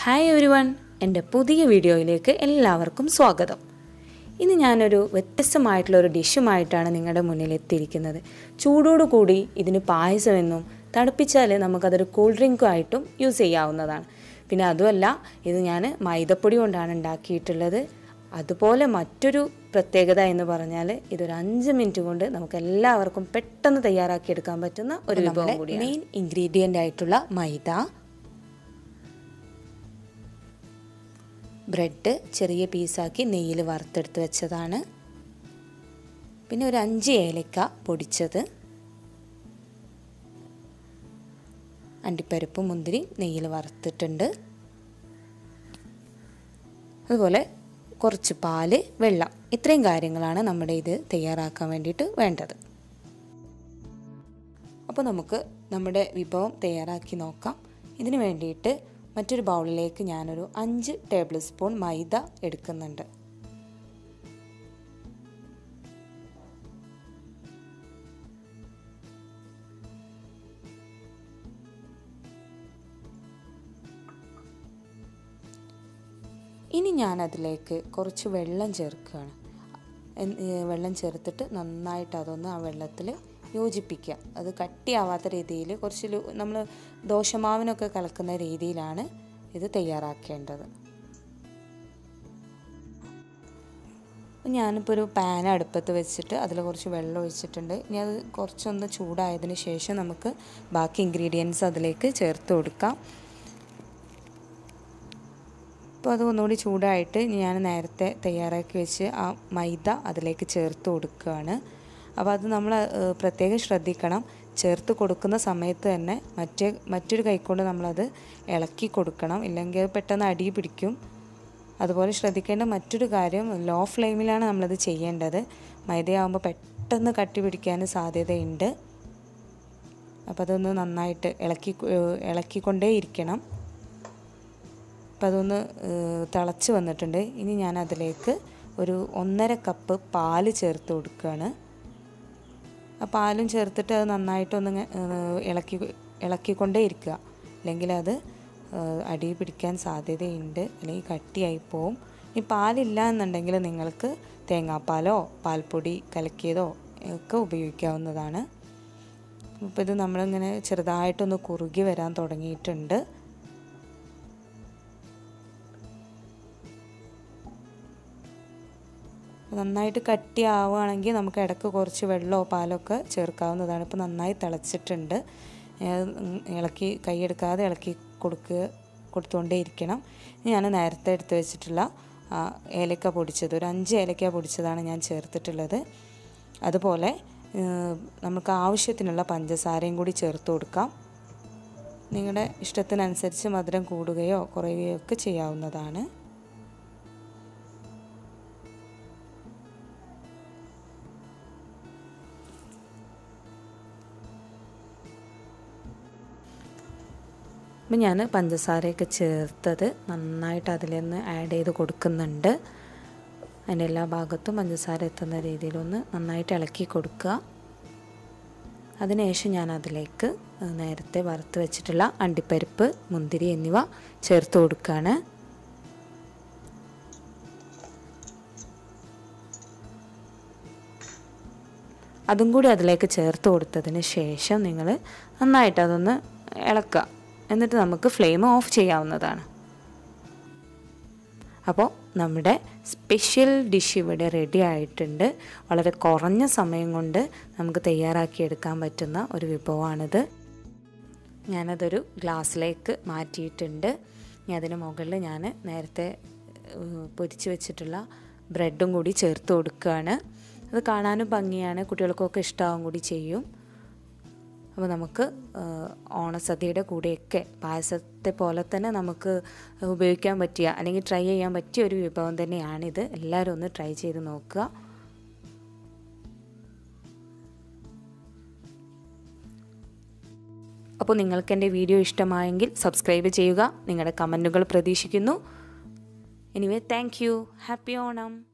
hi every one എൻ്റെ പുതിയ വീഡിയോയിലേക്ക് എല്ലാവർക്കും സ്വാഗതം ഇന്ന് ഞാനൊരു വ്യത്യസ്തമായിട്ടുള്ള ഒരു ഡിഷുമായിട്ടാണ് നിങ്ങളുടെ മുന്നിൽ എത്തിയിരിക്കുന്നത് ചൂടോടുകൂടി ഇതിന് പായസമെന്നും തണുപ്പിച്ചാൽ നമുക്കതൊരു കൂൾ ഡ്രിങ്കും ആയിട്ടും യൂസ് ചെയ്യാവുന്നതാണ് പിന്നെ അതുമല്ല ഇത് ഞാൻ മൈദപ്പൊടി കൊണ്ടാണ് ഉണ്ടാക്കിയിട്ടുള്ളത് അതുപോലെ മറ്റൊരു പ്രത്യേകത എന്ന് പറഞ്ഞാൽ ഇതൊരു അഞ്ച് മിനിറ്റ് കൊണ്ട് നമുക്ക് എല്ലാവർക്കും പെട്ടെന്ന് തയ്യാറാക്കി എടുക്കാൻ പറ്റുന്ന ഒരു വിഭവം കൂടിയാണ് മെയിൻ ഇൻഗ്രീഡിയൻ്റ് ആയിട്ടുള്ള മൈദ ബ്രെഡ് ചെറിയ പീസാക്കി നെയ്യിൽ വറുത്തെടുത്ത് വെച്ചതാണ് പിന്നെ ഒരു അഞ്ച് ഏലക്ക പൊടിച്ചത് അണ്ടിപ്പരിപ്പും മുന്തിരി നെയ്യിൽ വറുത്തിട്ടുണ്ട് അതുപോലെ കുറച്ച് പാല് വെള്ളം ഇത്രയും കാര്യങ്ങളാണ് നമ്മുടെ ഇത് തയ്യാറാക്കാൻ വേണ്ടിയിട്ട് വേണ്ടത് അപ്പോൾ നമുക്ക് നമ്മുടെ വിഭവം തയ്യാറാക്കി നോക്കാം ഇതിന് വേണ്ടിയിട്ട് മറ്റൊരു ബൗളിലേക്ക് ഞാനൊരു അഞ്ച് ടേബിൾ സ്പൂൺ മൈദ എടുക്കുന്നുണ്ട് ഇനി ഞാൻ അതിലേക്ക് കുറച്ച് വെള്ളം ചേർക്കുകയാണ് വെള്ളം ചേർത്തിട്ട് നന്നായിട്ട് അതൊന്ന് ആ വെള്ളത്തിൽ യോജിപ്പിക്കുക അത് കട്ടിയാവാത്ത രീതിയിൽ കുറച്ച് നമ്മൾ ദോശമാവിനൊക്കെ കലക്കുന്ന രീതിയിലാണ് ഇത് തയ്യാറാക്കേണ്ടത് ഞാനിപ്പോൾ ഒരു പാൻ അടുപ്പത്ത് വെച്ചിട്ട് അതിൽ കുറച്ച് വെള്ളം ഒഴിച്ചിട്ടുണ്ട് ഇനി അത് കുറച്ചൊന്ന് ചൂടായതിന് ശേഷം നമുക്ക് ബാക്കി ഇൻഗ്രീഡിയൻസ് അതിലേക്ക് ചേർത്ത് കൊടുക്കാം അപ്പോൾ അത് ഒന്നുകൂടി ചൂടായിട്ട് ഞാൻ നേരത്തെ തയ്യാറാക്കി വെച്ച് ആ മൈദ അതിലേക്ക് ചേർത്ത് കൊടുക്കുകയാണ് അപ്പോൾ അത് നമ്മൾ പ്രത്യേകം ശ്രദ്ധിക്കണം ചേർത്ത് കൊടുക്കുന്ന സമയത്ത് തന്നെ മറ്റേ മറ്റൊരു കൈക്കൊണ്ട് നമ്മളത് ഇളക്കി കൊടുക്കണം ഇല്ലെങ്കിൽ അത് പെട്ടെന്ന് അടി പിടിക്കും അതുപോലെ ശ്രദ്ധിക്കേണ്ട മറ്റൊരു കാര്യം ലോ ഫ്ലെയിമിലാണ് നമ്മളത് ചെയ്യേണ്ടത് മൈദയാകുമ്പോൾ പെട്ടെന്ന് കട്ടി പിടിക്കാൻ സാധ്യതയുണ്ട് അപ്പോൾ അതൊന്ന് നന്നായിട്ട് ഇളക്കി ഇളക്കിക്കൊണ്ടേ ഇരിക്കണം അപ്പം അതൊന്ന് തിളച്ച് വന്നിട്ടുണ്ട് ഇനി ഞാൻ അതിലേക്ക് ഒരു ഒന്നര കപ്പ് പാല് ചേർത്ത് കൊടുക്കുകയാണ് ആ പാലും ചേർത്തിട്ട് അത് നന്നായിട്ടൊന്ന് ഇളക്കി ഇളക്കിക്കൊണ്ടേ ഇരിക്കുക അല്ലെങ്കിൽ അത് അടി പിടിക്കാൻ സാധ്യതയുണ്ട് അല്ലെങ്കിൽ കട്ടിയായി പോവും ഈ പാലില്ല എന്നുണ്ടെങ്കിൽ നിങ്ങൾക്ക് തേങ്ങാപ്പാലോ പാൽപ്പൊടി കലക്കിയതോ ഒക്കെ ഉപയോഗിക്കാവുന്നതാണ് അപ്പോൾ ഇത് നമ്മളിങ്ങനെ ചെറുതായിട്ടൊന്ന് കുറുകി വരാൻ തുടങ്ങിയിട്ടുണ്ട് നന്നായിട്ട് കട്ടിയാവുകയാണെങ്കിൽ നമുക്ക് ഇടയ്ക്ക് കുറച്ച് വെള്ളമോ പാലോ ഒക്കെ ചേർക്കാവുന്നതാണ് ഇപ്പോൾ നന്നായി തിളച്ചിട്ടുണ്ട് ഇളക്കി കൈയെടുക്കാതെ ഇളക്കി കൊടുക്കുക കൊടുത്തുകൊണ്ടേ ഇരിക്കണം ഞാൻ നേരത്തെ എടുത്ത് വെച്ചിട്ടുള്ള ഏലക്ക പൊടിച്ചത് ഒരു അഞ്ച് ഏലക്ക പൊടിച്ചതാണ് ഞാൻ ചേർത്തിട്ടുള്ളത് അതുപോലെ നമുക്ക് ആവശ്യത്തിനുള്ള പഞ്ചസാരയും കൂടി ചേർത്ത് കൊടുക്കാം നിങ്ങളുടെ ഇഷ്ടത്തിനനുസരിച്ച് മധുരം കൂടുകയോ കുറയുകയോ ഒക്കെ ചെയ്യാവുന്നതാണ് അപ്പം ഞാൻ പഞ്ചസാരയൊക്കെ ചേർത്തത് നന്നായിട്ട് അതിലൊന്ന് ആഡ് ചെയ്ത് കൊടുക്കുന്നുണ്ട് അതിൻ്റെ എല്ലാ ഭാഗത്തും പഞ്ചസാര എത്തുന്ന രീതിയിലൊന്ന് നന്നായിട്ട് ഇളക്കി കൊടുക്കുക അതിനുശേഷം ഞാൻ അതിലേക്ക് നേരത്തെ വറുത്ത് വെച്ചിട്ടുള്ള അണ്ടിപ്പരിപ്പ് മുന്തിരി എന്നിവ ചേർത്ത് കൊടുക്കുകയാണ് അതും കൂടി അതിലേക്ക് ചേർത്ത് കൊടുത്തതിന് ശേഷം നിങ്ങൾ നന്നായിട്ട് അതൊന്ന് ഇളക്കുക എന്നിട്ട് നമുക്ക് ഫ്ലെയിം ഓഫ് ചെയ്യാവുന്നതാണ് അപ്പോൾ നമ്മുടെ സ്പെഷ്യൽ ഡിഷ് ഇവിടെ റെഡി ആയിട്ടുണ്ട് വളരെ കുറഞ്ഞ സമയം കൊണ്ട് നമുക്ക് തയ്യാറാക്കിയെടുക്കാൻ പറ്റുന്ന ഒരു വിഭവമാണിത് ഞാനതൊരു ഗ്ലാസ്സിലേക്ക് മാറ്റിയിട്ടുണ്ട് ഇനി അതിന് മുകളിൽ ഞാൻ നേരത്തെ പൊരിച്ച് വെച്ചിട്ടുള്ള ബ്രെഡും കൂടി ചേർത്ത് കൊടുക്കുകയാണ് അത് കാണാനും ഭംഗിയാണ് കുട്ടികൾക്കൊക്കെ ഇഷ്ടമാവും കൂടി ചെയ്യും അപ്പോൾ നമുക്ക് ഓണസദ്യയുടെ കൂടെയൊക്കെ പായസത്തെ പോലെ തന്നെ നമുക്ക് ഉപയോഗിക്കാൻ പറ്റിയ അല്ലെങ്കിൽ ട്രൈ ചെയ്യാൻ പറ്റിയ ഒരു വിഭവം തന്നെയാണിത് എല്ലാവരും ഒന്ന് ട്രൈ ചെയ്ത് നോക്കുക അപ്പോൾ നിങ്ങൾക്ക് എൻ്റെ വീഡിയോ ഇഷ്ടമായെങ്കിൽ സബ്സ്ക്രൈബ് ചെയ്യുക നിങ്ങളുടെ കമൻറ്റുകൾ പ്രതീക്ഷിക്കുന്നു anyway thank you happy Onam